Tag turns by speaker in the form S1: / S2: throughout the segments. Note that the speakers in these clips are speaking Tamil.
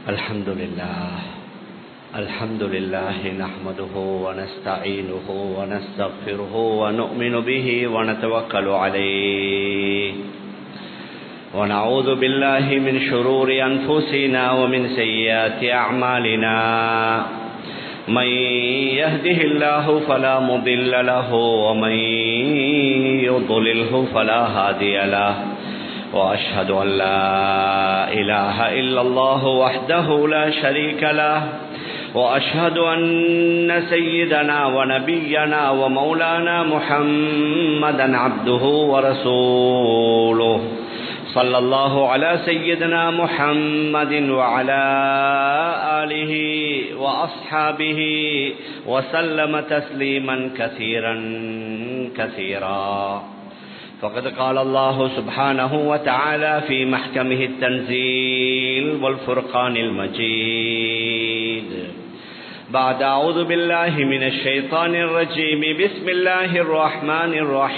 S1: الحمد لله الحمد لله نحمده ونستعينه ونستغفره ونؤمن به ونتوكل عليه ونعوذ بالله من شرور أنفسنا ومن سيئات أعمالنا من يهده الله فلا مضل له ومن يضلله فلا هادي له وأشهد أن لا إله إلا الله وحده لا شريك له وأشهد أن سيدنا ونبينا ومولانا محمدا عبده ورسوله صلى الله على سيدنا محمد وعلى آله وأصحابه وسلم تسليما كثيرا كثيرا فقد قال الله سبحانه وتعالى في محكمه التنزيل والفرقان المجيد بعد أعوذ بالله من الشيطان الرجيم بسم الله الرحمن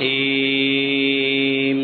S1: الرحيم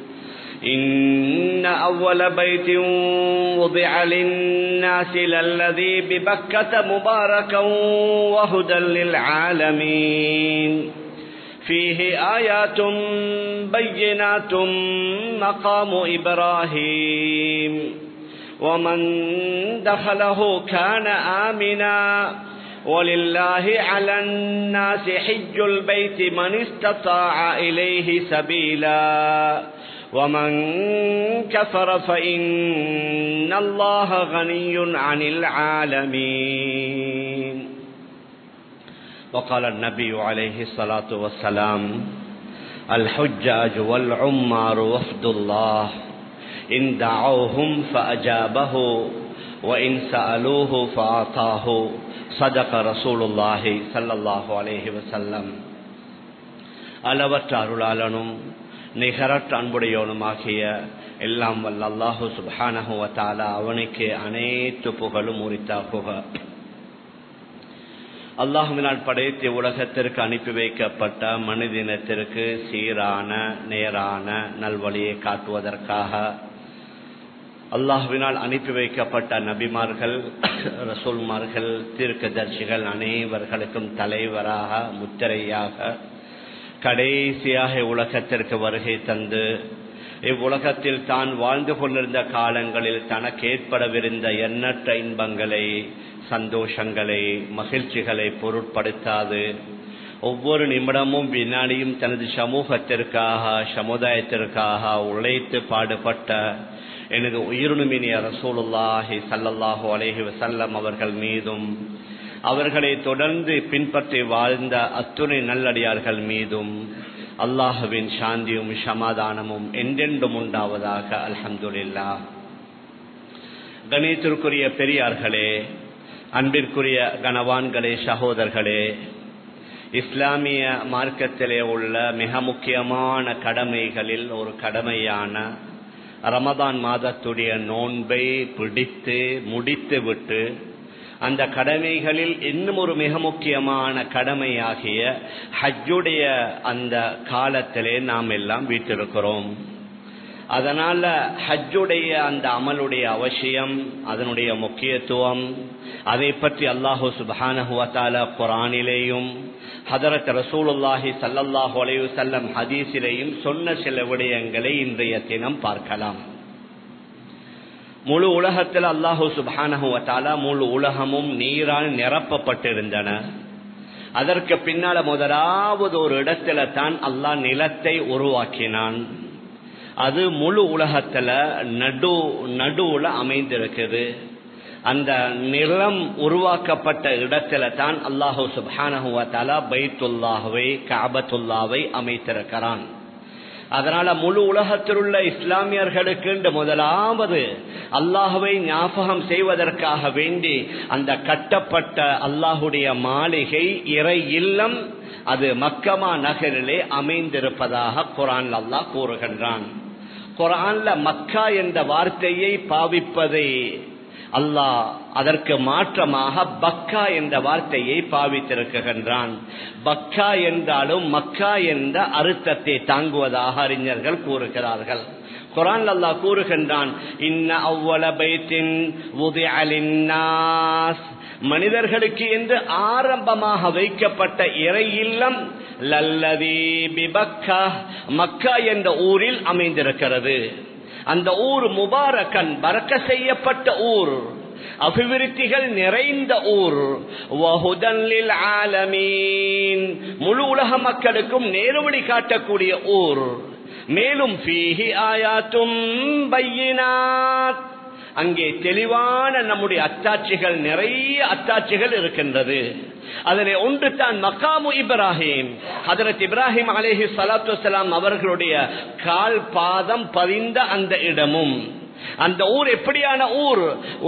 S1: إن أول بيت وضع للناس للذي ببكة مباركا وهدى للعالمين فيه آيات بينات مقام إبراهيم ومن دخله كان آمنا ولله على الناس حج البيت من استطاع إليه سبيلا ومن كفر فإن الله غني عن العالمين وقال النبي عليه الصلاة والسلام الحجاج والعمار وفد الله إن دعوهم فأجابه وإن سألوه فأعطاه صدق رسول الله صلى الله عليه وسلم அளவற்ற அருளாளனும் நிகரற்ற அன்புடையவனுமாகிய எல்லாம் வல்ல அல்லாஹு சுபானகுவத்தாலா அவனுக்கு அனைத்து புகழும் உரித்தாகுக அல்லாஹுவினால் படைத்த உலகத்திற்கு அனுப்பி வைக்கப்பட்ட மனிதினத்திற்கு சீரான நேரான நல்வழியை காட்டுவதற்காக அல்லாஹுவினால் அனுப்பி வைக்கப்பட்ட நபிமார்கள் ரசூல்மார்கள் தீர்க்கதர்சிகள் அனைவர்களுக்கும் தலைவராக முத்திரையாக கடைசியாக உலகத்திற்கு வருகை தந்து இவ்வுலகத்தில் தான் வாழ்ந்து கொண்டிருந்த காலங்களில் தனக்கு ஏற்படவிருந்த எண்ணற்ற இன்பங்களை சந்தோஷங்களை மகிழ்ச்சிகளை பொருட்படுத்தாது ஒவ்வொரு நிமிடமும் வினாடியும் தனது சமூகத்திற்காக சமுதாயத்திற்காக உழைத்து பாடுபட்ட எனது உயிரினுமினிய ரசூலுல்லாஹி சல்லல்லாஹு அலேஹி வசல்லம் அவர்கள் மீதும் அவர்களை தொடர்ந்து பின்பற்றி வாழ்ந்த அத்துணை நல்லடியார்கள் மீதும் அல்லாஹுவின் சாந்தியும் சமாதானமும் என்றென்றும் உண்டாவதாக அல்ஹம்துல்லா கணேத்திற்குரிய பெரியார்களே அன்பிற்குரிய கனவான்களே சகோதரர்களே இஸ்லாமிய மார்க்கத்திலே உள்ள மிக முக்கியமான கடமைகளில் ஒரு கடமையான ரமதான் மாதத்துடைய நோன்பை பிடித்து முடித்து விட்டு அந்த கடமைகளில் இன்னும் ஒரு மிக முக்கியமான கடமையாகிய ஹஜ்ஜுடைய அந்த காலத்திலே நாம் எல்லாம் வீட்டிருக்கிறோம் அதனால ஹஜ்ஜுடைய அந்த அமலுடைய அவசியம் அதனுடைய முக்கியத்துவம் அதை பற்றி அல்லாஹூ சுபானஹுவத்தால குரானிலேயும் ஹதரத் ரசூலுல்லாஹி சல்லல்லாஹு அலையு செல்லம் ஹதீஸிலேயும் சொன்ன சில விடயங்களை இன்றைய தினம் பார்க்கலாம் முழு உலகத்தில் அல்லாஹூ சுபானஹுவத்தாலா முழு உலகமும் நீரால் நிரப்பப்பட்டிருந்தன அதற்கு பின்னால முதலாவது ஒரு இடத்துல தான் அல்லாஹ் நிலத்தை உருவாக்கினான் அது முழு உலகத்துல நடு நடுவுல அமைந்திருக்குது அந்த நிலம் உருவாக்கப்பட்ட இடத்துல தான் அல்லாஹூ சுபானஹுவத்தாலா பைத்துல்லாஹுவை காபத்துல்லாவை அமைத்திருக்கிறான் அதனால முழு உலகத்தில் உள்ள இஸ்லாமியர்களுக்கு முதலாவது அல்லாஹுவை ஞாபகம் செய்வதற்காக வேண்டி அந்த கட்டப்பட்ட அல்லாஹுடைய மாளிகை இறை இல்லம் அது மக்கமா நகரிலே அமைந்திருப்பதாக குரான் அல்லாஹ் கூறுகின்றான் குரான்ல மக்கா என்ற வார்த்தையை பாவிப்பதை அல்லாஹ் அதற்கு மாற்றமாக பக்கா என்ற வார்த்தையை பாவித்திருக்கின்றான் பக்கா என்றாலும் மக்கா என்ற அர்த்தத்தை தாங்குவதாக அறிஞர்கள் கூறுகிறார்கள் குரான் அல்லாஹ் கூறுகின்றான் இன்ன அவ்வள பைத்தின் மனிதர்களுக்கு என்று ஆரம்பமாக வைக்கப்பட்ட இறை இல்லம் லல்லதி பிபக்கா மக்கா என்ற ஊரில் அமைந்திருக்கிறது அந்த ஊர் முபாரக்கன் பறக்க செய்யப்பட்ட ஊர் அபிவிருத்திகள் நிறைந்த ஊர் ஆலமீன் முழு உலக மக்களுக்கும் நேர்வழி காட்டக்கூடிய ஊர் மேலும் பீஹி ஆயாத்தும் பையினாத் அங்கே தெளிவான நம்முடைய அத்தாட்சிகள் நிறைய அத்தாட்சிகள் இருக்கின்றது அதில் ஒன்று தான் மக்காமு இப்ராஹிம் ஹதரத் இப்ராஹிம் அலேஹி சலாத்து வலாம் அவர்களுடைய கால் பாதம் பதிந்த அந்த இடமும் அந்த ஊர் எப்படியான ஊர்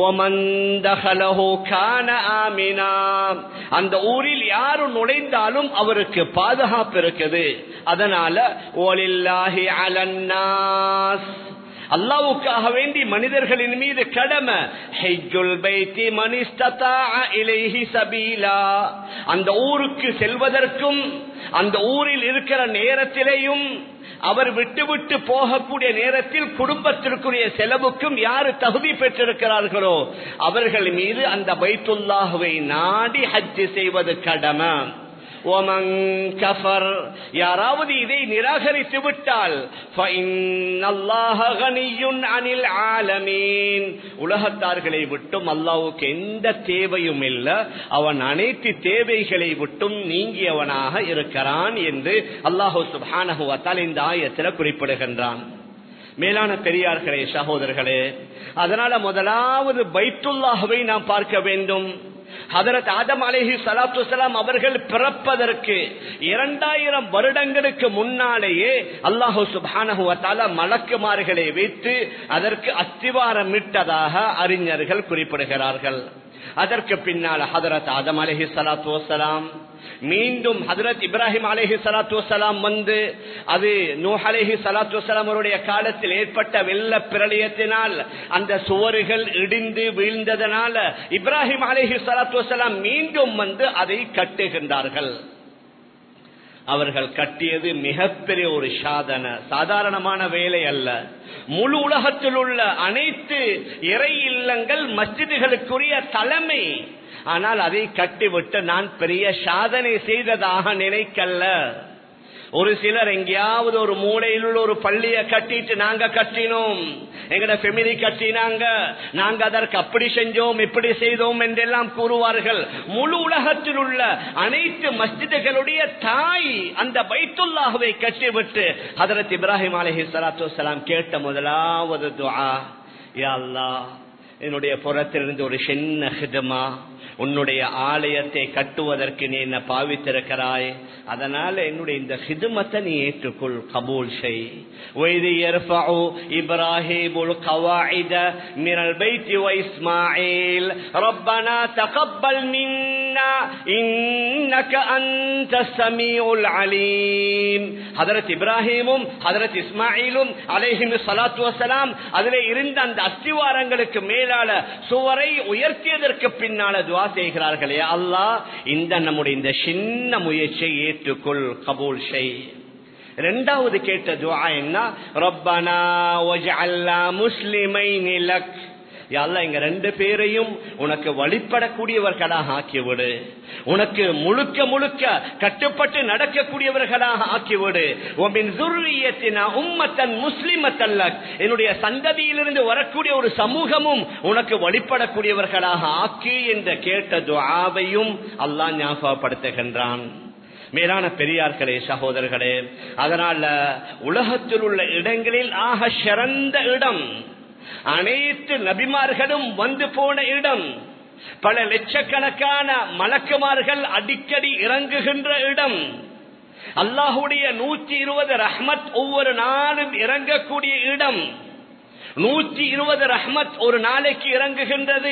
S1: அந்த ஊரில் யாரு நுழைந்தாலும் அவருக்கு பாதுகாப்பு இருக்குது அதனால ஓலில்லாஹி அலன்னாஸ் அல்லாவுக்காக வேண்டி மனிதர்களின் மீது கடமை அந்த ஊருக்கு செல்வதற்கும் அந்த ஊரில் இருக்கிற நேரத்திலேயும் அவர் விட்டு விட்டு போகக்கூடிய நேரத்தில் குடும்பத்திற்குரிய செலவுக்கும் யாரு தகுதி பெற்றிருக்கிறார்களோ அவர்கள் மீது அந்த பைத்துல்லாஹுவை நாடி ஹஜ்ஜு செய்வது கடமை யாராவது இதை நிராகரித்து விட்டால் உலகத்தார்களை விட்டும் அல்லாவுக்கு எந்த தேவையும் இல்லை அவன் அனைத்து தேவைகளை விட்டும் நீங்கியவனாக இருக்கிறான் என்று அல்லாஹூ சுபானகுவத்தால் இந்த ஆயத்தில் குறிப்பிடுகின்றான் மேலான பெரியார்களே சகோதரர்களே அதனால முதலாவது பைத்துல்லாஹுவை நாம் பார்க்க வேண்டும் ஹதரத் ஆதம் அலேஹி சலாத்து சலாம் அவர்கள் பிறப்பதற்கு இரண்டாயிரம் வருடங்களுக்கு முன்னாலேயே அல்லாஹு சுபானகுவத்தால மலக்குமார்களை வைத்து அதற்கு அஸ்திவாரம் இட்டதாக அறிஞர்கள் குறிப்பிடுகிறார்கள் அதற்கு பின்னால் ஹதரத் ஆதம் அலஹி சலாத்து வசலாம் மீண்டும் ஹதரத் இப்ராஹிம் அலஹி சலாத்து வசலாம் வந்து அது நூஹ் அலஹி சலாத்து வசலாம் அவருடைய காலத்தில் ஏற்பட்ட வெள்ள பிரளயத்தினால் அந்த சுவறுகள் இடிந்து வீழ்ந்ததனால இப்ராஹிம் அலஹி சலாத்து வசலாம் மீண்டும் வந்து அதை கட்டுகின்றார்கள் அவர்கள் கட்டியது மிகப்பெரிய ஒரு சாதனை சாதாரணமான வேலை அல்ல முழு உலகத்தில் உள்ள அனைத்து இறை இல்லங்கள் மஸ்ஜிதுகளுக்குரிய தலைமை ஆனால் அதை கட்டிவிட்டு நான் பெரிய சாதனை செய்ததாக நினைக்கல்ல ஒரு சிலர் எங்கேயாவது ஒரு மூலையில் உள்ள ஒரு பள்ளிய கட்டிட்டு நாங்க கட்டினோம் எங்கட ஃபெமிலி கட்டினாங்க நாங்க அதற்கு அப்படி செஞ்சோம் இப்படி செய்தோம் என்றெல்லாம் கூறுவார்கள் முழு உலகத்தில் உள்ள அனைத்து மஸ்ஜிதுகளுடைய தாய் அந்த பைத்துல்லாகவை கட்டிவிட்டு ஹதரத் இப்ராஹிம் அலஹி சலாத்து வலாம் கேட்ட முதலாவது துவா யா அல்லாஹ் என்னுடைய புறத்திலிருந்து ஒரு சின்ன ஹிதமா உன்னுடைய ஆலயத்தை கட்டுவதற்கு நீ என்ன பாவித்திருக்கிறாய் அதனால என்னுடைய இந்த ஹிதுமத்தை நீ ஏற்றுக்கொள் கபூல் செய் وَإِذْ يَرْفَعُ إِبْرَاهِيمُ الْقَوَاعِدَ مِنَ الْبَيْتِ وَإِسْمَاعِيلُ رَبَّنَا تَقَبَّلْ مِنَّا إِنَّكَ أَنْتَ السَّمِيعُ الْعَلِيمُ ஹதரத் இப்ராஹிமும் ஹதரத் இஸ்மாயிலும் அலைஹிம் ஸலாத்து வஸலாம் அதிலே இருந்த அந்த அஸ்திவாரங்களுக்கு மேலால சுவரை உயர்த்தியதற்கு பின்னால துவா செய்கிறார்களே அல்லாஹ் இந்த நம்முடைய இந்த சின்ன முயற்சியை ஏற்றுக்கொள் கபூல் செய் இரண்டாவது கேட்ட துவா என்ன ரப்பனா வஜஅல்னா முஸ்லிமைன் லக் யாழ்லா எங்க ரெண்டு பேரையும் உனக்கு வழிபடக்கூடியவர்களாக ஆக்கிவிடு உனக்கு முழுக்க முழுக்க கட்டுப்பட்டு நடக்கக்கூடியவர்களாக ஆக்கிவிடு உன் துர்வியத்தினா உம்மத்தன் முஸ்லிமத்தல்ல என்னுடைய சந்ததியிலிருந்து வரக்கூடிய ஒரு சமூகமும் உனக்கு வழிபடக்கூடியவர்களாக ஆக்கி என்ற கேட்ட துஆவையும் அல்லாஹ் ஞாபகப்படுத்துகின்றான் மேலான பெரியார்களே சகோதரர்களே அதனால உலகத்தில் உள்ள இடங்களில் ஆக சிறந்த இடம் அனைத்து நபிமார்களும் வந்து போன இடம் பல லட்சக்கணக்கான மலக்குமார்கள் அடிக்கடி இறங்குகின்ற இடம் அல்லாஹுடைய நூற்றி இருபது ரஹ்மத் ஒவ்வொரு நாளும் இறங்கக்கூடிய இடம் நூற்றி இருபது ரஹ்மத் ஒரு நாளைக்கு இறங்குகின்றது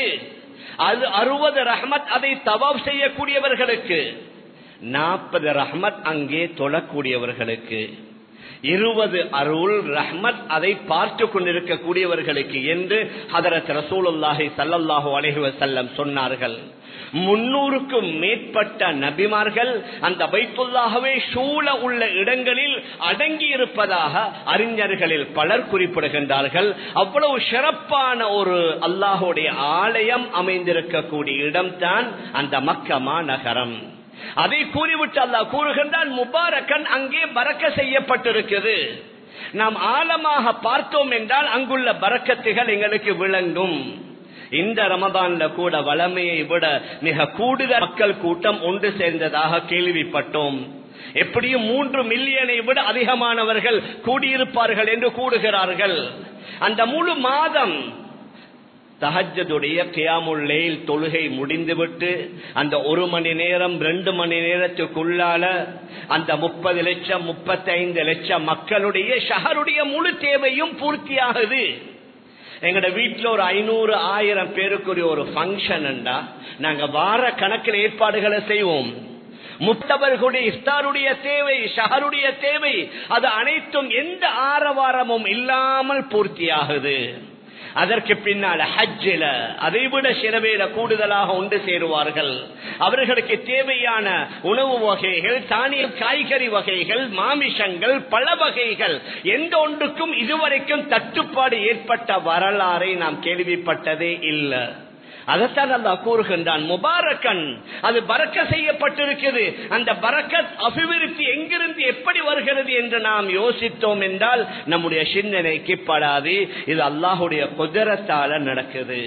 S1: அது அறுபது ரஹ்மத் அதை தவாப் செய்யக்கூடியவர்களுக்கு நாற்பது ரஹ்மத் அங்கே தொழக்கூடியவர்களுக்கு இருபது அருள் ரஹ்மத் அதை பார்த்து கொண்டிருக்கக்கூடியவர்களுக்கு என்று ஹதரத் ரசூலுல்லாஹி சல்லல்லாஹு அலைஹி வஸல்லம் சொன்னார்கள் முன்னூறுக்கும் மேற்பட்ட நபிமார்கள் அந்த பைத்துல்லாகவே சூழ உள்ள இடங்களில் அடங்கி இருப்பதாக அறிஞர்களில் பலர் குறிப்பிடுகின்றார்கள் அவ்வளவு சிறப்பான ஒரு அல்லாஹுடைய ஆலயம் அமைந்திருக்கக்கூடிய இடம்தான் அந்த மக்கமா நகரம் அதை கூறிவிட்டு அல்லாஹ் கூறுகின்றான் முபாரக்கன் அங்கே பறக்க செய்யப்பட்டிருக்கிறது நாம் ஆழமாக பார்த்தோம் என்றால் அங்குள்ள பறக்கத்துகள் எங்களுக்கு விளங்கும் இந்த ரமதான்ல கூட வளமையை விட மிக கூடுதல் மக்கள் கூட்டம் ஒன்று சேர்ந்ததாக கேள்விப்பட்டோம் எப்படியும் மூன்று மில்லியனை விட அதிகமானவர்கள் கூடியிருப்பார்கள் என்று கூறுகிறார்கள் அந்த முழு மாதம் தஹஜதுடைய கியாமுல்லேல் தொழுகை முடிந்துவிட்டு அந்த ஒரு மணி நேரம் ரெண்டு மணி நேரத்துக்குள்ளால அந்த முப்பது லட்சம் முப்பத்தி ஐந்து லட்சம் மக்களுடைய ஷஹருடைய முழு தேவையும் பூர்த்தியாகுது எங்கட வீட்டுல ஒரு ஐநூறு ஆயிரம் பேருக்குரிய ஒரு பங்கன் நாங்க வார கணக்கில் ஏற்பாடுகளை செய்வோம் முத்தவர்களுடைய இஃப்தாருடைய தேவை ஷஹருடைய தேவை அது அனைத்தும் எந்த ஆரவாரமும் இல்லாமல் பூர்த்தியாகுது அதற்கு பின்னால் ஹஜ்ஜில அதைவிட சிலவேல கூடுதலாக ஒன்று சேருவார்கள் அவர்களுக்கு தேவையான உணவு வகைகள் தானிய காய்கறி வகைகள் மாமிசங்கள் பல வகைகள் எந்த ஒன்றுக்கும் இதுவரைக்கும் தட்டுப்பாடு ஏற்பட்ட வரலாறை நாம் கேள்விப்பட்டதே இல்லை அதைத்தான் அல்லா கூறுகின்றான் முபாரக்கன் அது பறக்க செய்யப்பட்டிருக்கிறது அந்த பறக்கத் அபிவிருத்தி எங்கிருந்து எப்படி வருகிறது என்று நாம் யோசித்தோம் என்றால் நம்முடைய சிந்தனைக்கு படாது இது அல்லாஹுடைய குதிரத்தால நடக்குது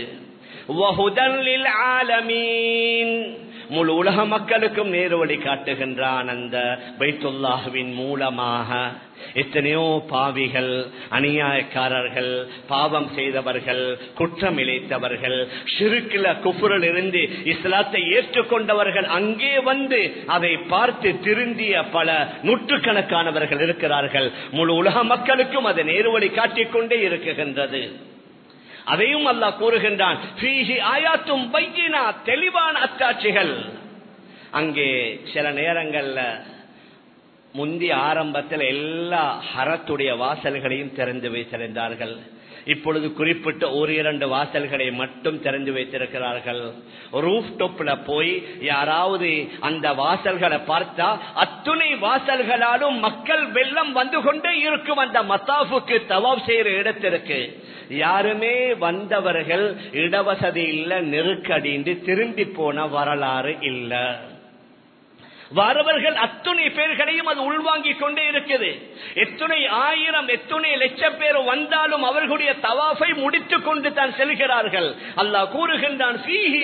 S1: முழு உலக மக்களுக்கும் நேர்வழி காட்டுகின்றான் அந்த பைத்துல்லாஹுவின் மூலமாக எத்தனையோ பாவிகள் அநியாயக்காரர்கள் பாவம் செய்தவர்கள் குற்றம் இழைத்தவர்கள் சிறுக்கில குப்புரில் இருந்து இஸ்லாத்தை ஏற்றுக்கொண்டவர்கள் அங்கே வந்து அதை பார்த்து திருந்திய பல நூற்றுக்கணக்கானவர்கள் இருக்கிறார்கள் முழு உலக மக்களுக்கும் அதை நேர்வழி காட்டிக்கொண்டே இருக்குகின்றது அதையும் அல்லாஹ் கூறுகின்றான் ஆயாத்தும் பையினா தெளிவான அத்தாட்சிகள் அங்கே சில நேரங்கள்ல முந்தைய ஆரம்பத்தில் எல்லா ஹரத்துடைய வாசல்களையும் திறந்து வைத்திருந்தார்கள் இப்பொழுது குறிப்பிட்ட ஒரு இரண்டு வாசல்களை மட்டும் திறந்து வைத்திருக்கிறார்கள் ரூஃப் டொப்ல போய் யாராவது அந்த வாசல்களை பார்த்தா அத்துணை வாசல்களாலும் மக்கள் வெள்ளம் வந்து கொண்டே இருக்கும் அந்த மத்தாஃபுக்கு தவாப் செய்யற இடத்திற்கு யாருமே வந்தவர்கள் இடவசதி இல்ல நெருக்கடிந்து திரும்பி போன வரலாறு இல்லை வரவர்கள் அத்துணை பேர்களையும் அது உள்வாங்கிக் கொண்டே இருக்குது எத்துணை ஆயிரம் எத்துணை லட்சம் பேர் வந்தாலும் அவர்களுடைய தவாஃபை முடித்துக் கொண்டு தான் செல்கிறார்கள் அல்லாஹ் கூறுகின்றான்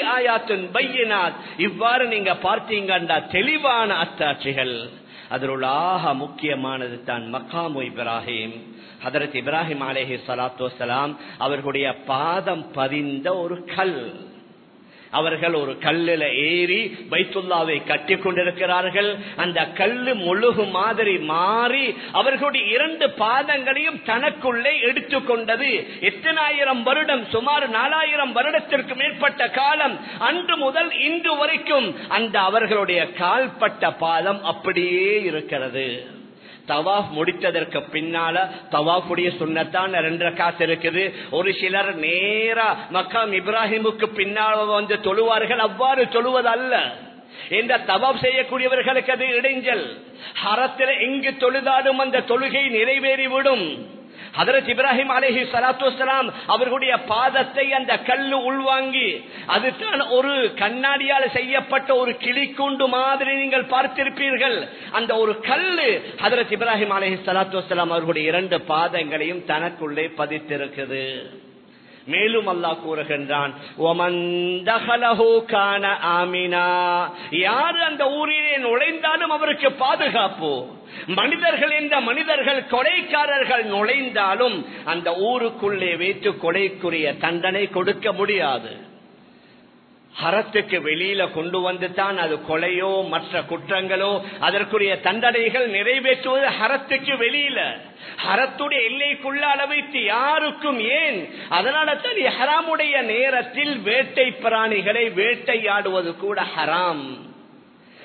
S1: இவ்வாறு நீங்க பார்த்தீங்கன்னா தெளிவான அத்தாட்சிகள் அதில் ஆக முக்கியமானது தான் மக்காமு இப்ராஹிம் ஹதரத் இப்ராஹிம் அலேஹி சலாத்து வலாம் அவர்களுடைய பாதம் பதிந்த ஒரு கல் அவர்கள் ஒரு கல்லில் ஏறி பைத்துல்லாவை கட்டி கொண்டிருக்கிறார்கள் அந்த கல்லு முழுகு மாதிரி மாறி அவர்களுடைய இரண்டு பாதங்களையும் தனக்குள்ளே எடுத்துக்கொண்டது எத்தனாயிரம் வருடம் சுமார் நாலாயிரம் வருடத்திற்கு மேற்பட்ட காலம் அன்று முதல் இன்று வரைக்கும் அந்த அவர்களுடைய கால்பட்ட பாதம் அப்படியே இருக்கிறது தவாஃப் முடித்ததற்கு பின்னால தவாஃபுடைய சுண்ணத்தான் ரெண்டு காசு இருக்குது ஒரு சிலர் நேரா மக்காம் இப்ராஹிமுக்கு பின்னால் வந்து தொழுவார்கள் அவ்வாறு தொழுவது அல்ல என்ற தவாப் செய்யக்கூடியவர்களுக்கு அது இடைஞ்சல் ஹரத்தில் எங்கு தொழுதாடும் அந்த தொழுகை நிறைவேறிவிடும் ஹதரத் இப்ராஹிம் அலஹி சலாத்து வலாம் அவர்களுடைய பாதத்தை அந்த கல்லு உள்வாங்கி அதுதான் ஒரு கண்ணாடியால் செய்யப்பட்ட ஒரு கிளிக்கூண்டு மாதிரி நீங்கள் பார்த்திருப்பீர்கள் அந்த ஒரு கல்லு ஹதரத் இப்ராஹிம் அலஹி சலாத்து வலாம் அவர்களுடைய இரண்டு பாதங்களையும் தனக்குள்ளே பதித்திருக்குது மேலும் அல்லாஹ் கூறுகின்றான் யாரு அந்த ஊரிலே நுழைந்தாலும் அவருக்கு பாதுகாப்பு மனிதர்கள் என்ற மனிதர்கள் கொலைக்காரர்கள் நுழைந்தாலும் அந்த ஊருக்குள்ளே வைத்து கொலைக்குரிய தண்டனை கொடுக்க முடியாது ஹரத்துக்கு வெளியில கொண்டு வந்து தான் அது கொலையோ மற்ற குற்றங்களோ அதற்குரிய தண்டனைகள் நிறைவேற்றுவது ஹரத்துக்கு வெளியில ஹரத்துடைய எல்லைக்குள்ள அளவைத்து யாருக்கும் ஏன் அதனால தான் ஹராமுடைய நேரத்தில் வேட்டை பிராணிகளை வேட்டையாடுவது கூட ஹராம்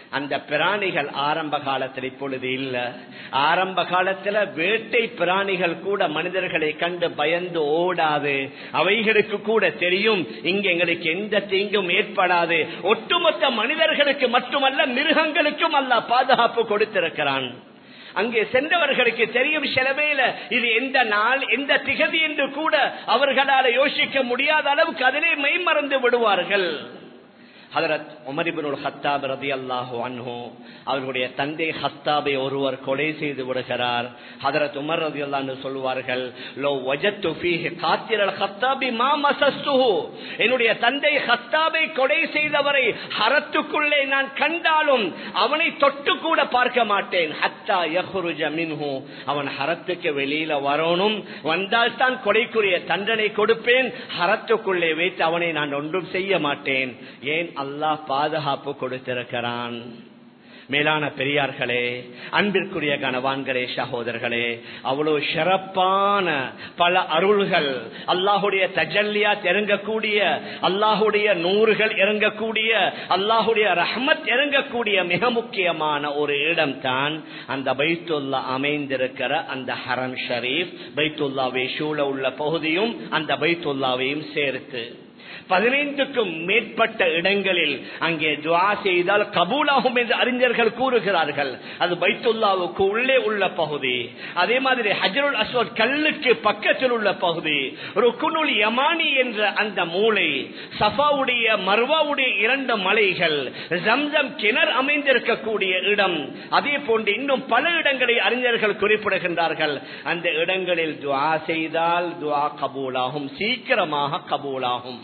S1: அந்த பிராணிகள் ஆரம்ப காலத்தில் இப்பொழுது இல்ல ஆரம்ப காலத்துல வேட்டை பிராணிகள் கூட மனிதர்களை கண்டு பயந்து ஓடாது அவைகளுக்கு கூட தெரியும் இங்க எங்களுக்கு எந்த தீங்கும் ஏற்படாது ஒட்டுமொத்த மனிதர்களுக்கு மட்டுமல்ல மிருகங்களுக்கும் அல்ல பாதுகாப்பு கொடுத்திருக்கிறான் அங்கே சென்றவர்களுக்கு தெரியும் செலவேல இது எந்த நாள் எந்த திகதி என்று கூட அவர்களால் யோசிக்க முடியாத அளவுக்கு அதிலே மெய்மறந்து விடுவார்கள் ஹதரத் உமரிபினுல் ஹத்தாப் ரதி அல்லாஹு அன்ஹு அவர்களுடைய தந்தை ஹத்தாபை ஒருவர் கொலை செய்து விடுகிறார் ஹதரத் உமர் ரதி அல்லான்னு சொல்லுவார்கள் லோ வஜத்து ஃபீஹி காத்திரல் ஹத்தாபி மா மசஸ்துஹு என்னுடைய தந்தை ஹத்தாபை கொலை செய்தவரை ஹரத்துக்குள்ளே நான் கண்டாலும் அவனை தொட்டு கூட பார்க்க மாட்டேன் ஹத்தா யஹ்ருஜ மின்ஹு அவன் ஹரத்துக்கு வெளியில வரணும் வந்தால் தான் கொலைக்குரிய தண்டனை கொடுப்பேன் ஹரத்துக்குள்ளே வைத்து அவனை நான் ஒன்றும் செய்ய மாட்டேன் ஏன் அல்லாஹ் பாதுகாப்பு கொடுத்திருக்கிறான் மேலான பெரியார்களே அன்பிற்குரிய கனவான்களே சகோதரர்களே அவ்வளவு சிறப்பான பல அருள்கள் அல்லாஹுடைய தஜல்லியா இறங்கக்கூடிய அல்லாஹுடைய நூறுகள் இறங்கக்கூடிய அல்லாஹுடைய ரஹமத் இறங்கக்கூடிய மிக முக்கியமான ஒரு இடம் தான் அந்த பைத்துல்லா அமைந்திருக்கிற அந்த ஹரம் ஷரீப் பைத்துல்லாவை சூழ உள்ள பகுதியும் அந்த பைத்துல்லாவையும் சேர்த்து பதினைந்துக்கும் மேற்பட்ட இடங்களில் அங்கே துவா செய்தால் கபூலாகும் என்று அறிஞர்கள் கூறுகிறார்கள் அது பைத்துல்லாவுக்கு உள்ளே உள்ள பகுதி அதே மாதிரி ஹஜருல் அஸ்வத் கல்லுக்கு பக்கத்தில் உள்ள பகுதி ருக்குனுல் யமானி என்ற அந்த மூளை சஃபாவுடைய மர்வாவுடைய இரண்டு மலைகள் ஜம்ஜம் கிணறு அமைந்திருக்கக்கூடிய இடம் அதே போன்று இன்னும் பல இடங்களை அறிஞர்கள் குறிப்பிடுகின்றார்கள் அந்த இடங்களில் துவா செய்தால் துவா கபூலாகும் சீக்கிரமாக கபூலாகும்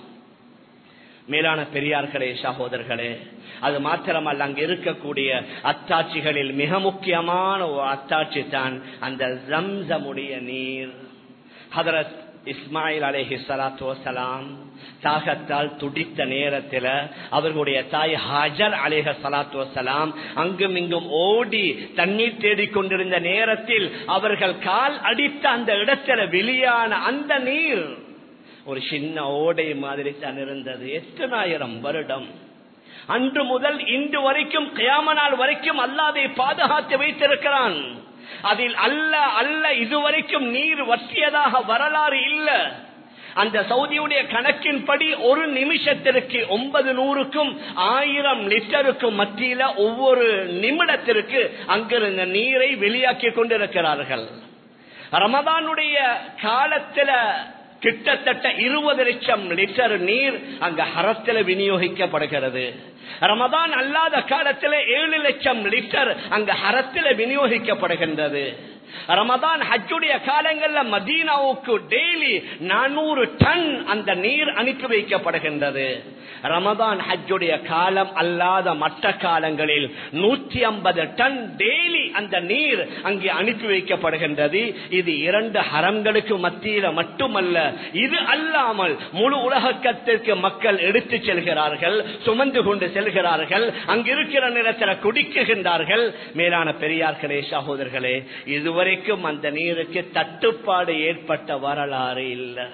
S1: மேலான பெரியார்களே சகோதரர்களே அது மாத்திரமல்ல அங்க இருக்கக்கூடிய அத்தாட்சிகளில் மிக முக்கியமான ஒரு அத்தாட்சி தான் அந்த ஜம்சமுடைய நீர் ஹதரத் இஸ்மாயில் அலேஹி சலாத்து வசலாம் தாகத்தால் துடித்த நேரத்தில் அவர்களுடைய தாய் ஹாஜர் அலேஹ சலாத்து வசலாம் அங்கும் இங்கும் ஓடி தண்ணீர் தேடிக்கொண்டிருந்த நேரத்தில் அவர்கள் கால் அடித்த அந்த இடத்துல வெளியான அந்த நீர் ஒரு சின்ன ஓடை மாதிரி தான் இருந்தது எத்தனாயிரம் வருடம் அன்று முதல் இன்று வரைக்கும் கியாம நாள் வரைக்கும் அல்லாதை பாதுகாத்து வைத்திருக்கிறான் அதில் அல்ல அல்ல இதுவரைக்கும் நீர் வற்றியதாக வரலாறு இல்ல அந்த சவுதியுடைய கணக்கின்படி ஒரு நிமிஷத்திற்கு ஒன்பது நூறுக்கும் ஆயிரம் லிட்டருக்கும் மத்தியில ஒவ்வொரு நிமிடத்திற்கு அங்கிருந்த நீரை வெளியாக்கி கொண்டிருக்கிறார்கள் ரமதானுடைய காலத்துல கிட்டத்தட்ட இருபது லட்சம் லிட்டர் நீர் அங்க ஹரத்தில் விநியோகிக்கப்படுகிறது ரமதான் அல்லாத காலத்தில் ஏழு லட்சம் லிட்டர் அங்க ஹரத்தில் விநியோகிக்கப்படுகின்றது ரமதான் ஹஜ்ஜுடைய காலங்கள்ல மதீனாவுக்கு டெய்லி நானூறு டன் அந்த நீர் அனுப்பி வைக்கப்படுகின்றது ரமதான் ஹஜ்ஜுடைய காலம் அல்லாத மற்ற காலங்களில் நூற்றி ஐம்பது டன் டெய்லி அந்த நீர் அங்கே அனுப்பி வைக்கப்படுகின்றது இது இரண்டு ஹரங்களுக்கு மத்தியில மட்டுமல்ல இது அல்லாமல் முழு உலகத்திற்கு மக்கள் எடுத்து செல்கிறார்கள் சுமந்து கொண்டு செல்கிறார்கள் அங்கிருக்கிற நிலத்தில் குடிக்குகின்றார்கள் மேலான பெரியார்களே சகோதரர்களே இதுவரைக்கும் அந்த நீருக்கு தட்டுப்பாடு ஏற்பட்ட வரலாறு இல்லை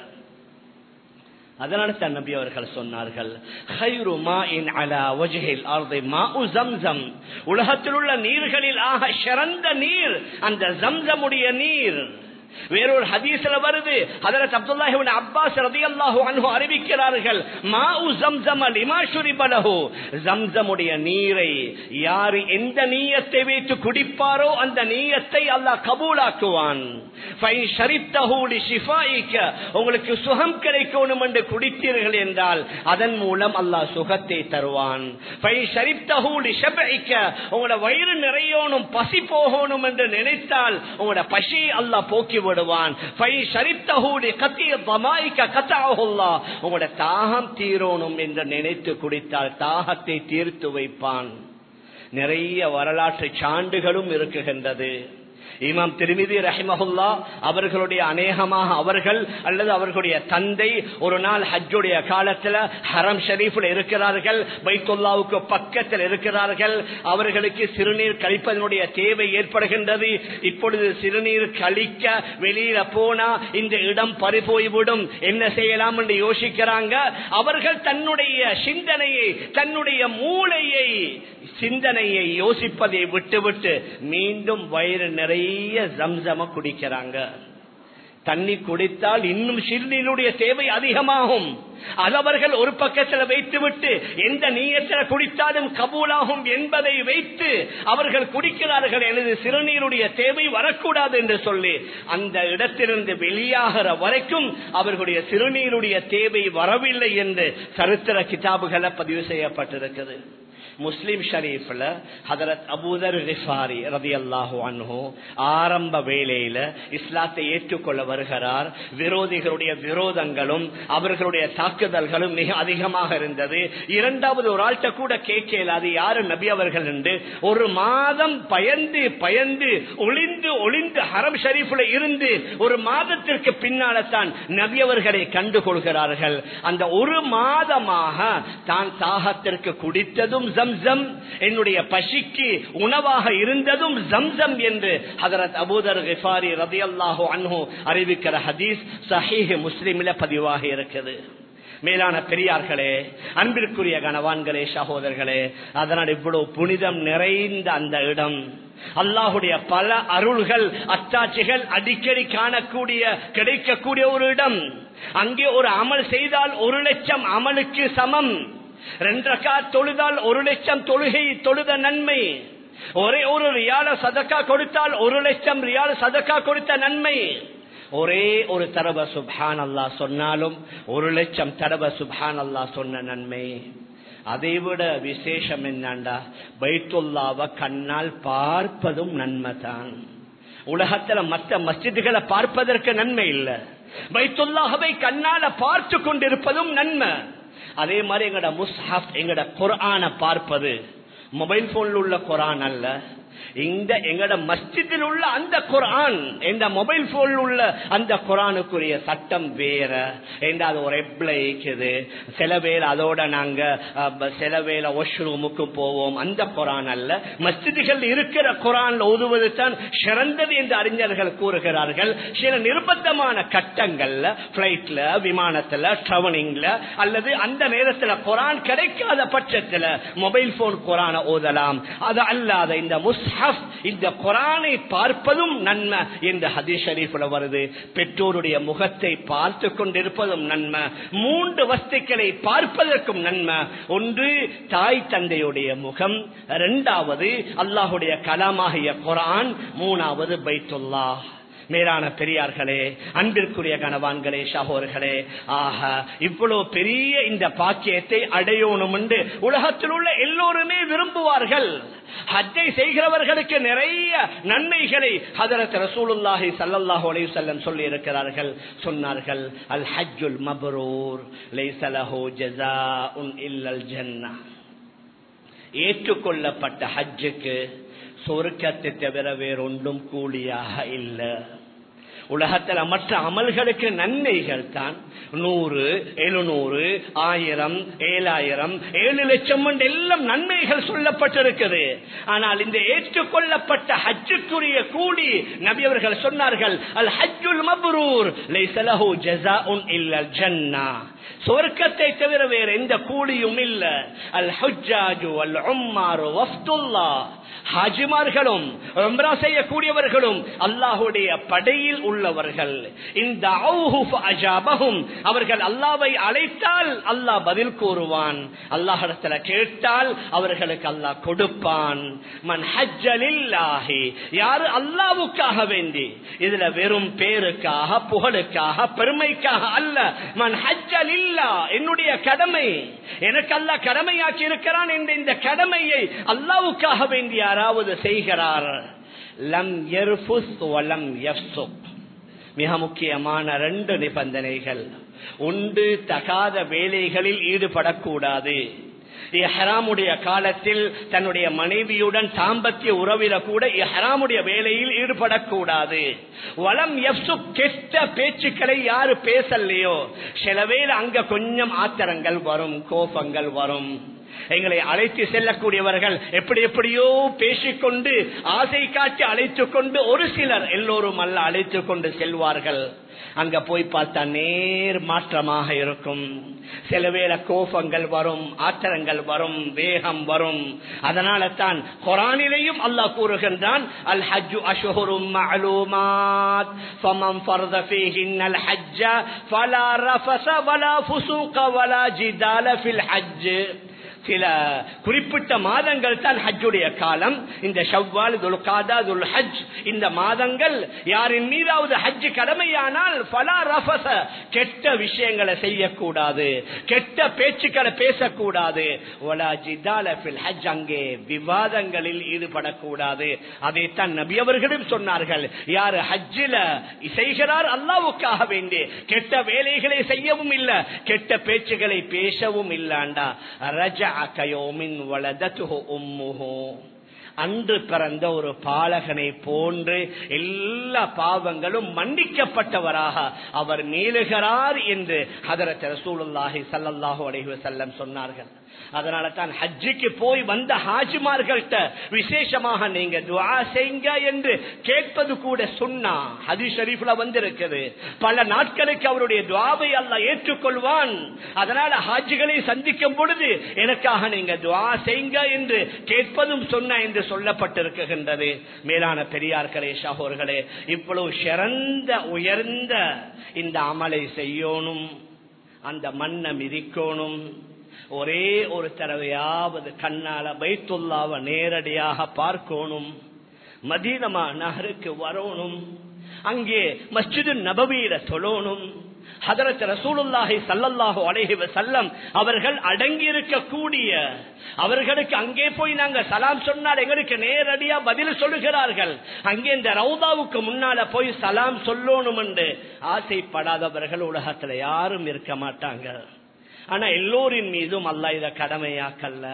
S1: அதனால தான் நபி அவர்கள் சொன்னார்கள் உலகத்தில் உள்ள நீர்களில் ஆக சிறந்த நீர் அந்த ஜம்சமுடைய நீர் வேறொரு ஹதீஸ்ல வருது ஹதரத் அப்துல்லாஹி இப்னு அப்பாஸ் ரலியல்லாஹு அன்ஹு அறிவிக்கிறார்கள் மாஉ ஸம்ஸம் லிமா ஷுரிப லஹு ஸம்ஸமுடைய நீரை யார் எந்த நியத்தை வைத்து குடிப்பாரோ அந்த நியத்தை அல்லாஹ் கபூலாக்குவான் ஃபை ஷரித்தஹு லிஷிஃபாயிக உங்களுக்கு சுகம் கிடைக்கணும் என்று குடித்தீர்கள் என்றால் அதன் மூலம் அல்லாஹ் சுகத்தை தருவான் ஃபை ஷரித்தஹு லிஷபஇக உங்களோட வயிறு நிறையணும் பசி போகணும் என்று நினைத்தால் உங்களோட பசி அல்லாஹ் போக்கி விடுவான் உங்களோட தாகம் தீரணும் என்று நினைத்து குடித்தால் தாகத்தை தீர்த்து வைப்பான் நிறைய வரலாற்று சான்றுகளும் இருக்குகின்றது இமாம் திருமிதி ரஹிமஹுல்லா அவர்களுடைய அநேகமாக அவர்கள் அல்லது அவர்களுடைய தந்தை ஒரு நாள் ஹஜ்ஜுடைய காலத்துல ஹரம் ஷரீஃபில் இருக்கிறார்கள் பைத்துல்லாவுக்கு பக்கத்தில் இருக்கிறார்கள் அவர்களுக்கு சிறுநீர் கழிப்பதனுடைய தேவை ஏற்படுகின்றது இப்பொழுது சிறுநீர் கழிக்க வெளியில போனா இந்த இடம் பறிபோய்விடும் என்ன செய்யலாம் என்று யோசிக்கிறாங்க அவர்கள் தன்னுடைய சிந்தனையை தன்னுடைய மூளையை சிந்தனையை யோசிப்பதை விட்டுவிட்டு மீண்டும் வயிறு நிறைய ஜம்சம குடிக்கிறாங்க தண்ணி குடித்தால் இன்னும் சிறுநீருடைய தேவை அதிகமாகும் அது அவர்கள் ஒரு பக்கத்தில் வைத்துவிட்டு எந்த நீயத்தில் குடித்தாலும் கபூலாகும் என்பதை வைத்து அவர்கள் குடிக்கிறார்கள் எனது சிறுநீருடைய தேவை வரக்கூடாது என்று சொல்லி அந்த இடத்திலிருந்து வெளியாகிற வரைக்கும் அவர்களுடைய சிறுநீருடைய தேவை வரவில்லை என்று சரித்திர கிதாபுகளை பதிவு செய்யப்பட்டிருக்கிறது முஸ்லிம் ஷரீஃப்ல ஹதரத் அபூதர் ரிஃபாரி ரதி அல்லாஹு அன்ஹு ஆரம்ப வேளையில இஸ்லாத்தை ஏற்றுக்கொள்ள வருகிறார் விரோதிகளுடைய விரோதங்களும் அவர்களுடைய தாக்குதல்களும் மிக அதிகமாக இருந்தது இரண்டாவது ஒரு ஆள்கிட்ட கூட கேட்கல அது யாரு நபி அவர்கள் என்று ஒரு மாதம் பயந்து பயந்து ஒளிந்து ஒளிந்து ஹரம் ஷரீஃப்ல இருந்து ஒரு மாதத்திற்கு பின்னால தான் நபி அவர்களை கண்டுகொள்கிறார்கள் அந்த ஒரு மாதமாக தான் தாகத்திற்கு குடித்ததும் ஜம்சம் என்னுடைய பசிக்கு உணவாக இருந்ததும் ஜம்சம் என்று ஹதரத் அபூதர் கிஃபாரி ரதி அல்லாஹு அன்ஹு அறிவிக்கிற ஹதீஸ் சஹீஹ் முஸ்லிமில பதிவாக இருக்குது மேலான பெரியார்களே அன்பிற்குரிய கணவான்களே சகோதரர்களே அதனால் இவ்வளவு புனிதம் நிறைந்த அந்த இடம் அல்லாஹுடைய பல அருள்கள் அத்தாட்சிகள் அடிக்கடி காணக்கூடிய கிடைக்கக்கூடிய ஒரு இடம் அங்கே ஒரு அமல் செய்தால் ஒரு லட்சம் அமலுக்கு சமம் ரெண்டக்கா தொழுதால் ஒரு லட்சம் தொழுகை தொழுத நன்மை ஒரே ஒரு ரியால சதக்கா கொடுத்தால் ஒரு லட்சம் ரியால சதக்கா கொடுத்த நன்மை ஒரே ஒரு தடவ சுபான் அல்லா சொன்னாலும் ஒரு லட்சம் தடவ சுபான் அல்லா சொன்ன நன்மை அதை விட விசேஷம் என்னண்டா பைத்துல்லாவ கண்ணால் பார்ப்பதும் நன்மை தான் உலகத்துல மற்ற மஸ்ஜிதுகளை பார்ப்பதற்கு நன்மை இல்லை பைத்துல்லாஹவை கண்ணால பார்த்து கொண்டிருப்பதும் நன்மை அதே மாதிரி எங்கட முஸ்ஹப் எங்கட குரான பார்ப்பது மொபைல் போன்ல உள்ள குரான் அல்ல இந்த எங்கட மஸ்ஜிதில் உள்ள அந்த குரான் இந்த மொபைல் போன்ல உள்ள அந்த குரானுக்குரிய சட்டம் வேற எந்த அது ஒரு எப்ல இருக்குது சில வேலை அதோட நாங்க சில வேலை வாஷ்ரூமுக்கு போவோம் அந்த குரான் அல்ல மஸ்ஜிதுகள் இருக்கிற குரான்ல ஓதுவது தான் சிறந்தது என்று அறிஞர்கள் கூறுகிறார்கள் சில நிர்பந்தமான கட்டங்கள்ல பிளைட்ல விமானத்துல டிராவலிங்ல அல்லது அந்த நேரத்தில் குரான் கிடைக்காத பட்சத்தில் மொபைல் போன் குரான ஓதலாம் அது அல்லாத இந்த முஸ்ஹப் இந்த குரானை பார்ப்பதும் நன்மை என்று ஹதீஸ் ஷரீஃப்ல வருது பெற்றோருடைய முகத்தை பார்த்து கொண்டிருப்பதும் நன்மை மூன்று வஸ்துக்களை பார்ப்பதற்கும் நன்மை ஒன்று தாய் தந்தையுடைய முகம் இரண்டாவது அல்லாஹுடைய கலாமாகிய குரான் மூணாவது பைத்துல்லா மேலான பெரியார்களே அன்பிற்குரிய கணவான்களே சகோதர்களே ஆக இவ்வளவு பெரிய இந்த பாக்கியத்தை அடையணும் என்று உலகத்தில் உள்ள எல்லோருமே விரும்புவார்கள் ஹஜ்ஜை செய்கிறவர்களுக்கு நிறைய நன்மைகளை ஹதரத் ரசூலுல்லாஹி சல்லல்லாஹு அலைஹி வஸல்லம் சொல்லி இருக்கிறார்கள் சொன்னார்கள் அல் ஹஜ்ஜுல் மப்ரூர் லைஸ லஹு ஜஸாஉன் இல்லல் ஜன்னah ஏற்றுக்கொள்ளப்பட்ட ஹஜ்ஜுக்கு சொர்க்கத்தை தவிர வேறொன்றும் கூலியாக இல்லை உலகத்தில் மற்ற அமல்களுக்கு நன்மைகள் தான் நூறு எழுநூறு ஆயிரம் ஏழாயிரம் ஏழு லட்சம் எல்லாம் நன்மைகள் சொல்லப்பட்டிருக்குது ஆனால் இந்த ஏற்றுக்கொள்ளப்பட்ட ஹஜ்ஜுக்குரிய கூலி நபி அவர்கள் சொன்னார்கள் அல் ஹஜ்ஜுல் மப்ரூர் லைஸலஹு ஜஸாஉன் இல்லல் ஜன்னா சொர்க்கத்தை தவிர வேற எந்த கூலியும் இல்ல அல் ஹுஜ்ஜாஜு அல் உம்மாரு வஃப்துல்லா ஹாஜிமார்களும் உம்ரா செய்யக்கூடியவர்களும் அல்லாஹுடைய படையில் உள்ளவர்கள் இந்த அஜாபகும் அவர்கள் அல்லாவை அழைத்தால் அல்லாஹ் பதில் கூறுவான் அல்லாஹிடத்துல கேட்டால் அவர்களுக்கு அல்லாஹ் கொடுப்பான் மன் ஹஜ்ஜலில்லாஹி யாரு அல்லாவுக்காக வேண்டி இதுல வெறும் பேருக்காக புகழுக்காக பெருமைக்காக அல்ல மன் ஹஜ்ஜல் இல்லா என்னுடைய கடமை எனக்கு அல்ல கடமையாக்கி இருக்கிறான் என்ற இந்த கடமையை அல்லாவுக்காக வேண்டி யாராவது செய்கிறார் லம் வலம் மிக முக்கியமான ரெண்டு நிபந்தனைகள் ஒன்று தகாத வேலைகளில் ஈடுபடக்கூடாது இஹ்ராமுடைய காலத்தில் தன்னுடைய மனைவியுடன் தாம்பத்திய உறவில கூட இஹ்ராமுடைய வேலையில் ஈடுபடக்கூடாது வளம் எஃப்சு கெட்ட பேச்சுக்களை யாரு பேசலையோ சில வேளை அங்க கொஞ்சம் ஆத்திரங்கள் வரும் கோபங்கள் வரும் எங்களை அழைத்து செல்லக்கூடியவர்கள் எப்படி எப்படியோ பேசிக்கொண்டு ஆசை காட்டி அழைத்துக் கொண்டு ஒரு சிலர் எல்லோரும் அல்ல அழைத்துக் கொண்டு செல்வார்கள் அங்க போய் பார்த்தா நேர் மாற்றமாக இருக்கும் சில வேளை கோபங்கள் வரும் ஆத்திரங்கள் வரும் வேகம் வரும் அதனால தான் குரானிலையும் அல்லாஹ் கூறுகின்றான் அல் ஹஜ்ஜு அஷ்ஹுரும் மஅலூமாத் ஃபமன் ஃபர்த ஃபீஹின்னல் ஹஜ்ஜ ஃபலா ரஃபஸ வலா ஃபுசூக வலா ஜிதால ஃபில் ஹஜ் சில குறிப்பிட்ட மாதங்கள் தான் ஹஜ்ஜுடைய காலம் இந்த ஷவ்வால் துல்காதா துல் ஹஜ் இந்த மாதங்கள் யாரின் மீதாவது ஹஜ் கடமையானால் பலா ரஃபச கெட்ட விஷயங்களை செய்யக்கூடாது கெட்ட பேச்சுக்களை பேசக்கூடாது ஒலா ஜிதால ஃபில் ஹஜ் அங்கே விவாதங்களில் ஈடுபடக்கூடாது அதைத்தான் நபி அவர்களும் சொன்னார்கள் யார் ஹஜ்ஜில செய்கிறார் அல்லாவுக்காக வேண்டி கெட்ட வேலைகளை செய்யவும் இல்ல கெட்ட பேச்சுகளை பேசவும் இல்லாண்டா ரஜ கயோமின் வலதத்துஹு உம்முஹு அன்று பிறந்த ஒரு பாலகனை போன்று எல்லா பாவங்களும் மன்னிக்கப்பட்டவராக அவர் மீளுகிறார் என்று ஹதரத் ரசூலுல்லாஹி சல்லல்லாஹு அலைஹி வஸல்லம் சொன்னார்கள் அதனால தான் ஹஜ்ஜிக்கு போய் வந்த ஹாஜிமார்கள்ட்ட விசேஷமாக நீங்க துவா செய்யுங்க என்று கேட்பது கூட சொன்னா ஹதி ஷரீஃப்ல வந்திருக்குது பல நாட்களுக்கு அவருடைய துவாவை அல்ல ஏற்றுக்கொள்வான் அதனால ஹாஜிகளை சந்திக்கும் பொழுது எனக்காக நீங்க துவா செய்யுங்க என்று கேட்பதும் சொன்ன என்று சொல்லப்பட்டிருக்கின்றது மேலான பெரியார்களே சகோர்களே இவ்வளவு சிறந்த உயர்ந்த இந்த அமலை செய்யணும் அந்த மண்ணை மிதிக்கணும் ஒரே ஒரு தடவையாவது கண்ணால பைத்துல்லாவ நேரடியாக பார்க்கணும் மதீனமா நகருக்கு வரணும் அங்கே மஸ்ஜிது நபவீர தொழணும் ஹதரத் ரசூலுல்லாஹி சல்லல்லாஹு அலைஹி வஸல்லம் அவர்கள் அடங்கி இருக்கக்கூடிய அவர்களுக்கு அங்கே போய் நாங்க சலாம் சொன்னால் எங்களுக்கு நேரடியா பதில் சொல்லுகிறார்கள் அங்கே இந்த ரவுதாவுக்கு முன்னால போய் சலாம் சொல்லணும் என்று ஆசைப்படாதவர்கள் உலகத்துல யாரும் இருக்க மாட்டாங்க ஆனா எல்லோரின் மீதும் அல்ல இத கடமையாக்கல்ல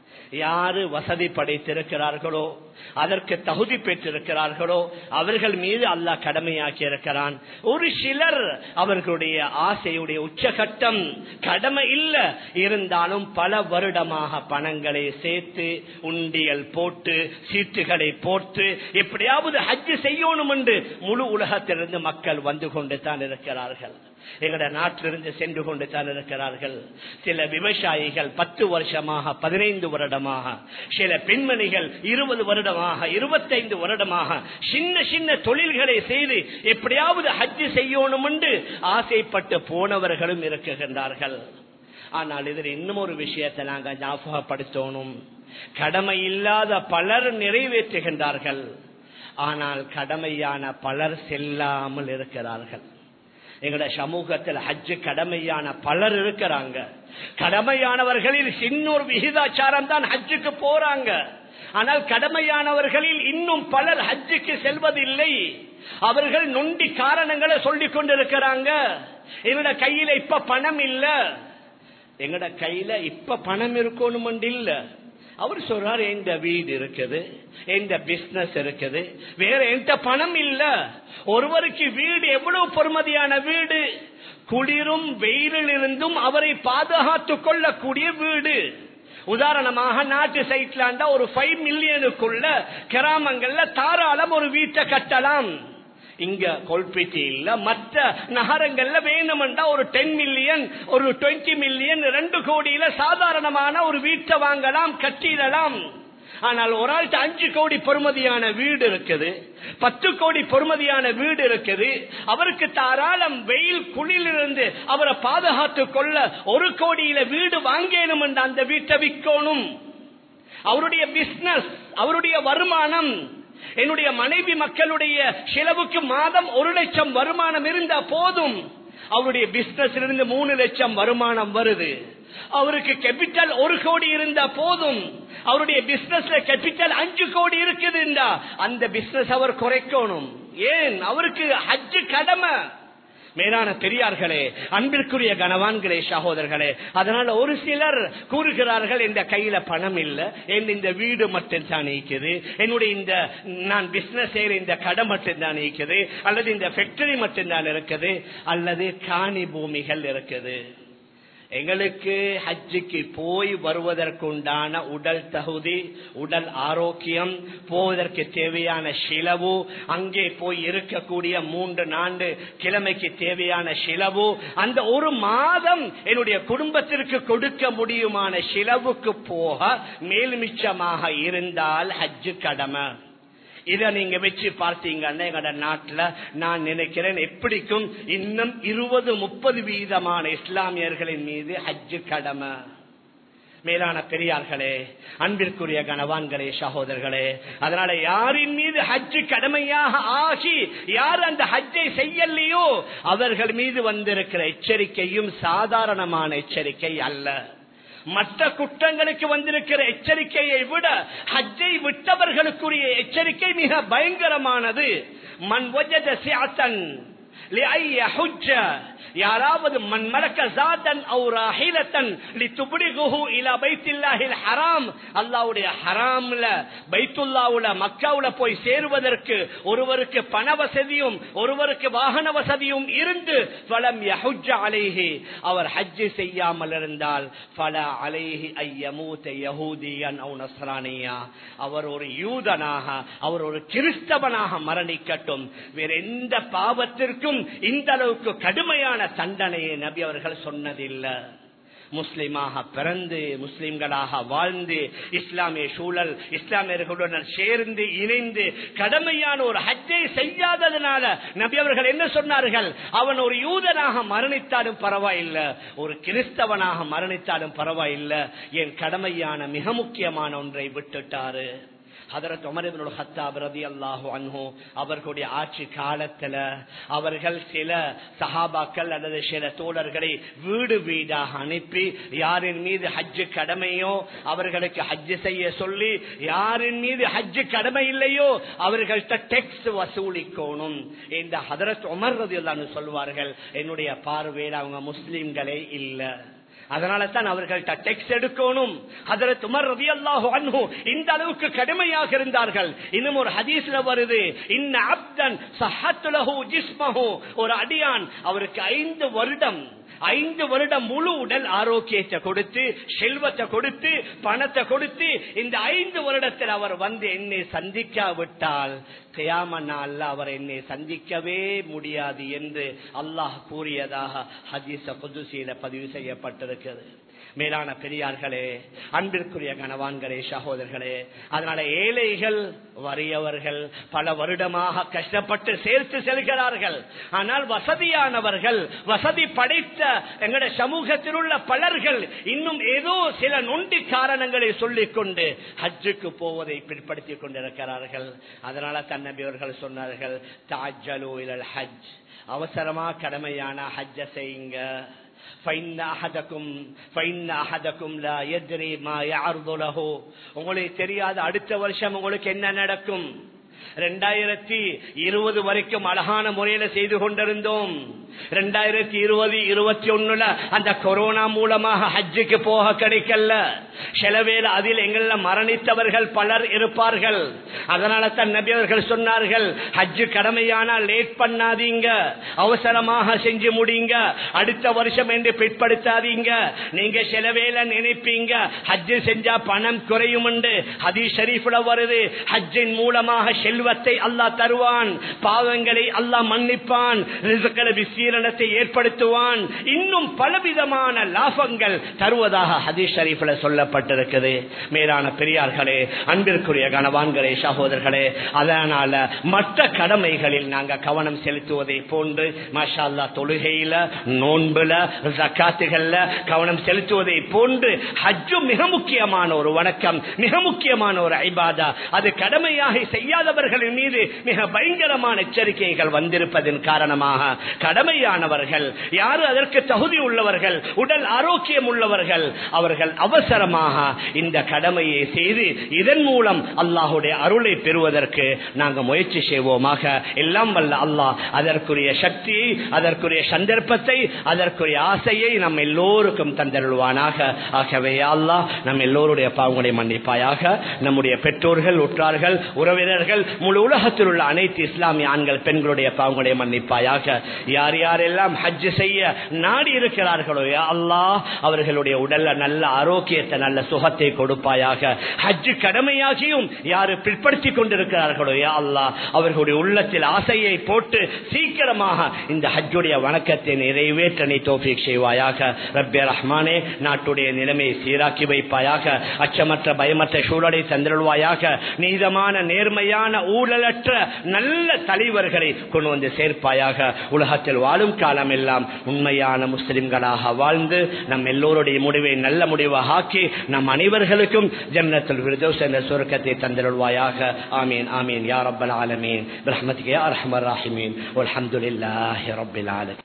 S1: யாரு வசதி படைத்திருக்கிறார்களோ அதற்கு தகுதி பெற்றிருக்கிறார்களோ அவர்கள் மீது அல்லாஹ் கடமையாக்கி இருக்கிறான் ஒரு சிலர் அவர்களுடைய ஆசையுடைய உச்சகட்டம் கடமை இல்ல இருந்தாலும் பல வருடமாக பணங்களை சேர்த்து உண்டியல் போட்டு சீட்டுகளை போட்டு எப்படியாவது ஹஜ் செய்யணும் என்று முழு உலகத்திலிருந்து மக்கள் வந்து கொண்டு தான் இருக்கிறார்கள் எங்களோட நாட்டிலிருந்து சென்று கொண்டு தான் இருக்கிறார்கள் சில விவசாயிகள் பத்து வருஷமாக பதினைந்து வருடமாக சில பெண்மணிகள் இருபது வருடமாக இருபத்தைந்து வருடமாக சின்ன சின்ன தொழில்களை செய்து எப்படியாவது ஹஜ்ஜு செய்யணும் என்று ஆசைப்பட்டு போனவர்களும் இருக்குகின்றார்கள் ஆனால் இதில் இன்னும் ஒரு விஷயத்தை நாங்கள் ஞாபகப்படுத்தணும் கடமை இல்லாத பலர் நிறைவேற்றுகின்றார்கள் ஆனால் கடமையான பலர் செல்லாமல் இருக்கிறார்கள் எங்களோட சமூகத்தில் ஹஜ்ஜு கடமையான பலர் இருக்கிறாங்க கடமையானவர்களில் சின்னொரு விகிதாச்சாரம் தான் ஹஜ்ஜுக்கு போறாங்க ஆனால் கடமையானவர்களில் இன்னும் பலர் ஹஜ்ஜுக்கு செல்வதில்லை அவர்கள் நொண்டி காரணங்களை சொல்லிக் கொண்டிருக்கிறாங்க எங்களோட கையில இப்ப பணம் இல்ல எங்கட கையில இப்ப பணம் இருக்கணும் இல்ல அவர் சொல்றாரு எந்த வீடு இருக்குது எந்த பிசினஸ் இருக்குது வேற எந்த பணம் இல்ல ஒருவருக்கு வீடு எவ்வளவு பொறுமதியான வீடு குளிரும் வெயிலில் இருந்தும் அவரை பாதுகாத்துக் கொள்ளக்கூடிய வீடு உதாரணமாக நாட்டு சைட்லாண்டா ஒரு ஃபைவ் மில்லியனுக்குள்ள கிராமங்கள்ல தாராளம் ஒரு வீட்டை கட்டலாம் இங்க கொல்பிட்டி இல்ல மற்ற நகரங்கள்ல வேணுமெண்டா ஒரு டென் மில்லியன் ஒரு டுவெண்ட்டி மில்லியன் ரெண்டு கோடியில சாதாரணமான ஒரு வீட்டை வாங்கலாம் கட்டிடலாம் ஆனால் ஒரு ஆள்கிட்ட அஞ்சு கோடி பொறுமதியான வீடு இருக்குது பத்து கோடி பொறுமதியான வீடு இருக்குது அவருக்கு தாராளம் வெயில் குளிலிருந்து அவரை பாதுகாத்துக் கொள்ள ஒரு கோடியில வீடு வாங்கணும் என்ற அந்த வீட்டை விற்கணும் அவருடைய பிசினஸ் அவருடைய வருமானம் என்னுடைய மனைவி மக்களுடைய செலவுக்கு மாதம் ஒரு லட்சம் வருமானம் இருந்தா போதும் அவருடைய பிசினஸ் இருந்து மூணு லட்சம் வருமானம் வருது அவருக்கு கேபிட்டல் ஒரு கோடி இருந்தா போதும் அவருடைய பிசினஸ்ல கேபிட்டல் அஞ்சு கோடி இருக்குதுண்டா அந்த பிசினஸ் அவர் குறைக்கணும் ஏன் அவருக்கு ஹஜ்ஜு கடமை மேலான பெரியார்களே அன்பிற்குரிய கனவான்களே சகோதரர்களே அதனால ஒரு சிலர் கூறுகிறார்கள் இந்த கையில பணம் இல்ல என் இந்த வீடு மட்டும் தான் இருக்குது என்னுடைய இந்த நான் பிசினஸ் செய்யற இந்த கடை மட்டும் தான் இருக்குது அல்லது இந்த ஃபேக்டரி மட்டும் தான் இருக்குது அல்லது காணி பூமிகள் இருக்குது எங்களுக்கு ஹஜ்ஜுக்கு போய் வருவதற்குண்டான உடல் தகுதி உடல் ஆரோக்கியம் போவதற்கு தேவையான சிலவு அங்கே போய் இருக்கக்கூடிய மூன்று நான்கு கிழமைக்கு தேவையான சிலவு அந்த ஒரு மாதம் என்னுடைய குடும்பத்திற்கு கொடுக்க முடியுமான சிலவுக்கு போக மேல்மிச்சமாக இருந்தால் ஹஜ்ஜு கடமை இத நீங்க வச்சு பார்த்தீங்கன்னா எங்கட நாட்டுல நான் நினைக்கிறேன் எப்படிக்கும் இன்னும் இருபது முப்பது வீதமான இஸ்லாமியர்களின் மீது ஹஜ்ஜு கடமை மேலான பெரியார்களே அன்பிற்குரிய கனவான்களே சகோதரர்களே அதனால யாரின் மீது ஹஜ்ஜு கடமையாக ஆகி யார் அந்த ஹஜ்ஜை செய்யலையோ அவர்கள் மீது வந்திருக்கிற எச்சரிக்கையும் சாதாரணமான எச்சரிக்கை அல்ல மற்ற குற்றங்களுக்கு வந்திருக்கிற எச்சரிக்கையை விட ஹஜ்ஜை விட்டவர்களுக்குரிய எச்சரிக்கை மிக பயங்கரமானது மண் வஜத சியாத்தன் யாராவது மண் மலக்க ஜாதன் அவுராஹிலத்தன் லித்துபிடிகுஹு இலா பைத்தில்லாஹில் ஹராம் அல்லாஹ்வுடைய ஹராம்ல பைத்துல்லாவுல மக்காவுல போய் சேருவதற்கு ஒருவருக்கு பண வசதியும் ஒருவருக்கு வாகன வசதியும் இருந்து ஃபலம் யஹுஜ்ஜ அலைஹி அவர் ஹஜ் செய்யாமல் இருந்தால் ஃபல அலைஹி ஐயமூத யஹூதியன் அவு நஸ்ரானியா அவர் ஒரு யூதனாக அவர் ஒரு கிறிஸ்தவனாக மரணிக்கட்டும் வேற எந்த பாவத்திற்கும் இந்த அளவுக்கு கடுமையான தண்டனையை நபி அவர்கள் சொன்னதில்லை முஸ்லிமாக பிறந்து முஸ்லிம்களாக வாழ்ந்து இஸ்லாமிய சூழல் இஸ்லாமியர்களுடன் சேர்ந்து இணைந்து கடமையான ஒரு ஹஜ்ஜை செய்யாததுனால நபி அவர்கள் என்ன சொன்னார்கள் அவன் ஒரு யூதனாக மரணித்தாலும் பரவாயில்லை ஒரு கிறிஸ்தவனாக மரணித்தாலும் பரவாயில்லை என் கடமையான மிக முக்கியமான ஒன்றை விட்டுட்டாரு ஹதரத் உமர் ஹத்தாப் ரதி அல்லாஹு அன்ஹு அவர்களுடைய ஆட்சி காலத்துல அவர்கள் சில சஹாபாக்கள் அல்லது சில தோழர்களை வீடு வீடாக அனுப்பி யாரின் மீது ஹஜ்ஜு கடமையோ அவர்களுக்கு ஹஜ்ஜு செய்ய சொல்லி யாரின் மீது ஹஜ்ஜு கடமை இல்லையோ அவர்கள்ட்ட டெக்ஸ் வசூலிக்கணும் இந்த ஹதரத் உமர் ரதி சொல்வார்கள் என்னுடைய பார்வையில் அவங்க முஸ்லிம்களே இல்லை அதனால தான் அவர்கள்ட்ட டெக்ஸ் எடுக்கணும் அதில் துமர் ரவி அல்லாஹு அன்ஹு இந்த அளவுக்கு கடுமையாக இருந்தார்கள் இன்னும் ஒரு ஹதீஸ்ல வருது இன்ன அப்தன் சஹத்துலஹு ஜிஸ்மஹு ஒரு அடியான் அவருக்கு ஐந்து வருடம் ஐந்து வருடம் முழு உடல் ஆரோக்கியத்தை கொடுத்து செல்வத்தை கொடுத்து பணத்தை கொடுத்து இந்த ஐந்து வருடத்தில் அவர் வந்து என்னை சந்திக்காவிட்டால் கியாம நாள்ல அவர் என்னை சந்திக்கவே முடியாது என்று அல்லாஹ் கூறியதாக ஹதீச புதுசீல பதிவு செய்யப்பட்டிருக்கிறது மேலான பெரியார்களே அன்பிற்குரிய கணவான்களே சகோதரர்களே அதனால ஏழைகள் வறியவர்கள் பல வருடமாக கஷ்டப்பட்டு சேர்த்து செல்கிறார்கள் ஆனால் வசதியானவர்கள் வசதி படைத்த எங்களுடைய சமூகத்தில் உள்ள பலர்கள் இன்னும் ஏதோ சில நொண்டி காரணங்களை சொல்லிக் கொண்டு ஹஜ்ஜுக்கு போவதை பிற்படுத்திக் கொண்டிருக்கிறார்கள் அதனால தன்னபி அவர்கள் சொன்னார்கள் தாஜலு இலல் ஹஜ் அவசரமா கடமையான ஹஜ்ஜ செய்யுங்க உங்களுக்கு தெரியாது அடுத்த வருஷம் உங்களுக்கு என்ன நடக்கும் ரெண்டாயிரத்தி இருபது வரைக்கும் அழகான முறையில செய்து கொண்டிருந்தோம் ரெண்டாயிரத்தி இருபது இருபத்தி ஒண்ணுல அந்த கொரோனா மூலமாக ஹஜ்ஜுக்கு போக கிடைக்கல சிலவேல அதில் எங்கள மரணித்தவர்கள் பலர் இருப்பார்கள் அதனால தான் நபி அவர்கள் சொன்னார்கள் ஹஜ்ஜு கடமையானா லேட் பண்ணாதீங்க அவசரமாக செஞ்சு முடிங்க அடுத்த வருஷம் என்று பிற்படுத்தாதீங்க நீங்க சிலவேல நினைப்பீங்க ஹஜ்ஜு செஞ்சா பணம் குறையும் ஹதீஸ் ஷரீஃப்ல வருது ஹஜ்ஜின் மூலமாக செல்வத்தை அல்லாஹ் தருவான் பாவங்களை அல்லாஹ் மன்னிப்பான் விசீரணத்தை ஏற்படுத்துவான் இன்னும் பலவிதமான லாபங்கள் தருவதாக ஹதீஸ் ஷரீஃப்ல சொல்லப்பட்டிருக்குது மேலான பெரியார்களே அன்பிற்குரிய கனவான்களே சகோதரர்களே அதனால மற்ற கடமைகளில் நாங்க கவனம் செலுத்துவதை போன்று மாஷா அல்லா தொழுகையில நோன்புல ஜக்காத்துகள்ல கவனம் செலுத்துவதை போன்று ஹஜ்ஜு மிக முக்கியமான ஒரு வணக்கம் மிக முக்கியமான ஒரு ஐபாதா அது கடமையாக செய்யாத அல்லாதவர்களின் மீது மிக பயங்கரமான எச்சரிக்கைகள் வந்திருப்பதன் காரணமாக கடமையானவர்கள் யாரு அதற்கு தகுதி உள்ளவர்கள் உடல் ஆரோக்கியம் உள்ளவர்கள் அவர்கள் அவசரமாக இந்த கடமையை செய்து இதன் மூலம் அல்லாஹுடைய அருளை பெறுவதற்கு நாங்கள் முயற்சி செய்வோமாக எல்லாம் வல்ல அல்லாஹ் அதற்குரிய சக்தியை அதற்குரிய சந்தர்ப்பத்தை அதற்குரிய ஆசையை நம் எல்லோருக்கும் தந்தருள்வானாக ஆகவே அல்லாஹ் நம் எல்லோருடைய பாவங்களை மன்னிப்பாயாக நம்முடைய பெற்றோர்கள் உற்றார்கள் உறவினர்கள் முழு உலகத்தில் உள்ள அனைத்து இஸ்லாமிய ஆண்கள் பெண்களுடைய பாவங்களை மன்னிப்பாயாக யார் யாரெல்லாம் ஹஜ் செய்ய நாடி இருக்கிறார்களோ யா அல்லாஹ் அவர்களுடைய உடல்ல நல்ல ஆரோக்கியத்தை நல்ல சுகத்தை கொடுப்பாயாக ஹஜ் கடமையாகியும் யாரு பிற்படுத்திக் கொண்டிருக்கிறார்களோ யா அல்லாஹ் அவர்களுடைய உள்ளத்தில் ஆசையை போட்டு சீக்கிரமாக இந்த ஹஜ்ஜுடைய வணக்கத்தை நிறைவேற்ற நீ தோஃபிக் செய்வாயாக ரப்பே ரஹ்மானே நாட்டுடைய நிலைமையை சீராக்கி வைப்பாயாக அச்சமற்ற பயமற்ற சூழலை தந்திருவாயாக நீதமான நேர்மையான ஊழலற்ற நல்ல தலைவர்களை கொண்டு வந்து சேர்ப்பாயாக உலகத்தில் வாழும் காலம் எல்லாம் உண்மையான முஸ்லிம்களாக வாழ்ந்து நம் எல்லோருடைய முடிவை நல்ல முடிவாக ஆக்கி நம் அனைவர்களுக்கும் ஜன்னத்தில் விருதோஸ் என்ற சுருக்கத்தை தந்திருவாயாக ஆமீன் ஆமீன் யா ரப்பல் ஆலமீன் பிரஹ்மதிக்கு யா அர்ஹமர் ராஹிமீன் والحمد لله رب العالمين